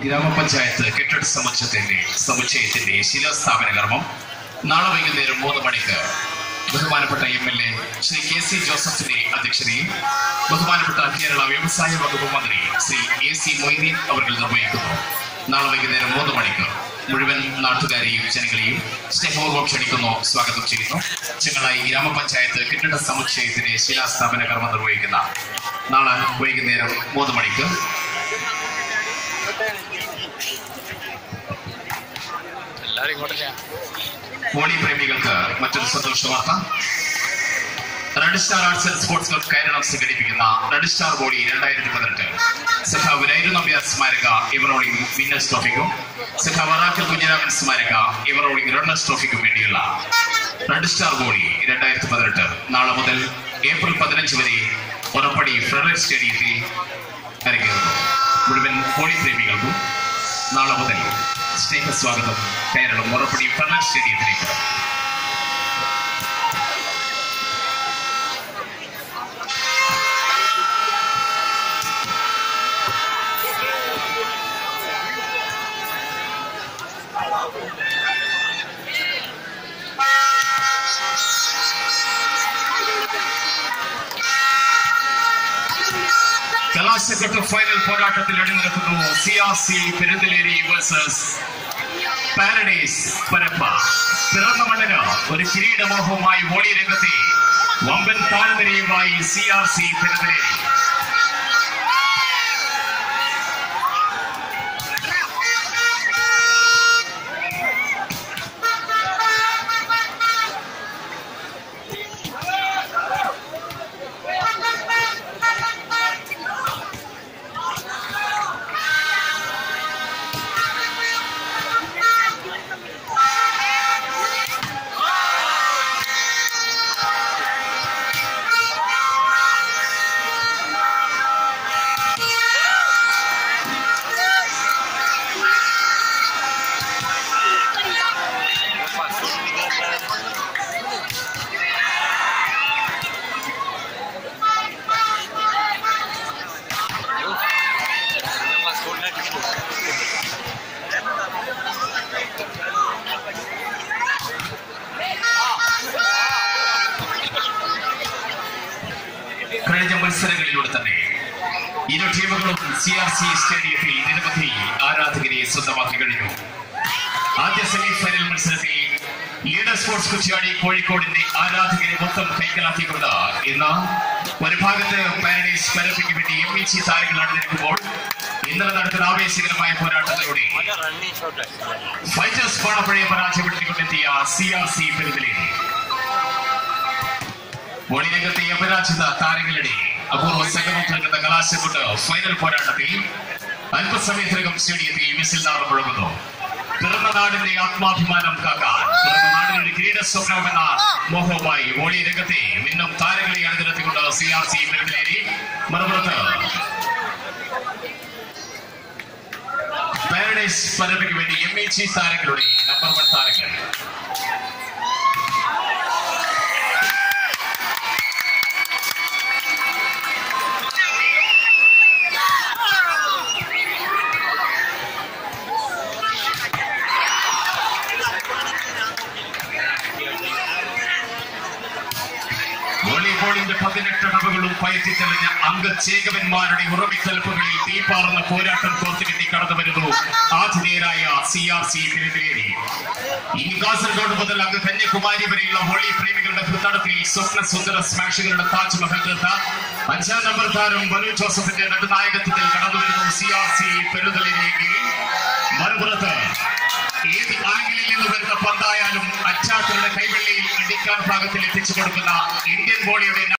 ഗ്രാമപഞ്ചായത്ത് കെട്ടിട സമുച്ചയത്തിന്റെ സമുച്ചയത്തിന്റെ ശിലാസ്ഥാപന കർമ്മം നാളെ വൈകുന്നേരം മൂന്ന് മണിക്ക് ബഹുമാനപ്പെട്ട M L A Shri K C ജോസഫിന്റെ അധ്യക്ഷതയിൽ ബഹുമാനപ്പെട്ട കേരള വ്യവസായ വകുപ്പ് മന്ത്രി ശ്രീ എ സി മൊയ്തീൻ അവർ നിർവഹിക്കുന്നു നാളെ വൈകുന്നേരം മൂന്ന് മണിക്ക് മുഴുവൻ നാട്ടുകാരെയും ജനങ്ങളെയും സ്നേഹപൂർവ്വം ക്ഷണിക്കുന്നു സ്വാഗതം ചെയ്യുന്നു ചെങ്ങളായി ഗ്രാമപഞ്ചായത്ത് കെട്ടിട സമുച്ചയത്തിന്റെ ശിലാസ്ഥാപന കർമ്മം നിർവഹിക്കുന്ന നാളെ വൈകുന്നേരം മൂന്ന് മണിക്ക് എല്ലാരും ഇങ്ങോട്ടല്ലേ ഹോളി പ്രേമികൾക്ക് മറ്റൊരു സന്തോഷ വാർത്ത red star arts and sports club Keralam സംഘടിപ്പിക്കുന്ന റെഡ് സ്റ്റാർ ബോഡി രണ്ടായിരത്തി പതിനെട്ട് സഖാവ് നൈരു നമ്പ്യാർ സ്മാരക ഇവറോളിംഗ് വിന്നേഴ്സ് ട്രോഫിക്കും സഖാവ് അറാക്കൽ കുഞ്ഞിരാമൻ സ്മാരക ഇവറോളിംഗ് റണ്ണേഴ്സ് ട്രോഫിക്കും വേണ്ടിയുള്ള റെഡ് സ്റ്റാർ ബോഡി രണ്ടായിരത്തി പതിനെട്ട് നാളെ മുതൽ ഏപ്രിൽ പതിനഞ്ച് വരെ ഉറപ്പടി ഫെഡറൽ സ്റ്റേഡിയത്തിൽ അരങ്ങേറുന്നു മുഴുവൻ ഹോളി പ്രേമികൾക്കും നാളെ മുതൽ സ്നേഹസ്വാഗതം കേരളം ഉറപ്പടി ഫെഡറൽ സ്റ്റേഡിയത്തിലേക്ക് കലാശക്കെട്ട് ഫൈനൽ പോരാട്ടത്തിൽ അണിനിരക്കുന്നു C R C Perunthaleri versus Paradise Parappa പിറന്ന മണ്ണിന് ഒരു കിരീടമോഹവുമായി വോളി രംഗത്തെ വമ്പൻ താരനിരയുമായി സി ആർ സി പെരുന്തലേരി കഴിഞ്ഞ മത്സരങ്ങളിലൂടെ തന്നെ ഇരു ടീമുകളും സി ആർ സി സ്റ്റേഡിയത്തിൽ നിരവധി ആരാധകരെ സ്വന്തമാക്കി കഴിഞ്ഞു ആദ്യ സെമി ഫൈനൽ മത്സരത്തിൽ ലീഡർ സ്പോർട്സ് കുറ്റിയാടി കോഴിക്കോടിന്റെ ആരാധകരെ മൊത്തം കൈക്കലാക്കിക്കൊണ്ട് ഇന്ന് ഒരു ഭാഗത്ത് പാരഡൈസ് പരപ്പിക്ക് വേണ്ടി എം ഇ സി താരങ്ങൾ അണിനിരക്കുമ്പോൾ ഇന്നലെ നടക്കുന്ന ആവേശകരമായ പോരാട്ടത്തിലൂടെ റണ്ണിങ് ഷോട്ട് ഫൈറ്റേഴ്സ് പാണപ്പഴയെ പരാജയപ്പെടുത്തിക്കൊണ്ടെത്തിയ സി ആർ സി പെരുന്തലേരി ഒളിരംഗത്തെ അപരാജിത താരങ്ങളുടെ അപൂർവ സംഗമം നൽകുന്ന കലാശക്കൊണ്ട് ഫൈനൽ പോരാട്ടത്തിൽ അല്പസമയത്തിനകം സ്റ്റേഡിയത്തിൽ മിസിൽ നാളം മുഴങ്ങുന്നു പിറന്ന നാടിന്റെ ആത്മാഭിമാനം കാക്കാൻ പിറന്ന നാടിന്റെ കിരീട സ്വപ്നമെന്ന മോഹവുമായി ഓളി രംഗത്തെ മിന്നും താരങ്ങളെ അണിനിരത്തിക്കൊണ്ട് സി ആർ സി പെരുന്തലേരി മറുപുറത്ത് പാരഡൈസ് പരമ്പയ്ക്ക് വേണ്ടി എം എ ജി താരങ്ങളുടെ നമ്പർ വൺ താരങ്ങൾ വോളിബോളിന്റെ പതിനെട്ട് അടവുകളും പയറ്റിത്തെളിഞ്ഞ അംഗചേകവന്മാരുടെ ഉറവിത്തലപ്പുകളിൽ തീപ്പാറുന്ന പോരാട്ടം കോർത്തുകെട്ടി കടന്നു വരുന്നു ആതിഥേയരായ സി ആർ സി തിരുത്തിലേരി ഇനി കാസർഗോഡ് മുതൽ അങ്ങ് കന്യാകുമാരി വരെയുള്ള ഹോളി പ്രേമികളുടെ ഭൃത്തടത്തിൽ സ്വപ്ന സുന്ദര സ്മാഷുകളുടെ താജ്മഹൽ തീർത്ത അഞ്ചാം നമ്പർ താരം ബനു ജോസഫിന്റെ നെടുനായകത്വത്തിൽ കടന്നു വരുന്നു സി ആർ സി പെരുതലേരിയെങ്കിൽ മറുപുറത്ത് ഏത് ആംഗിളിൽ നിന്ന് വരുന്ന പന്തായാലും അച്ചാക്കളുടെ കൈവെള്ളിയിൽ അടിക്കാൻ ഭാഗത്തിൽ എത്തിച്ചു കൊടുക്കുന്ന ഇന്ത്യൻ ബോളിയുടെ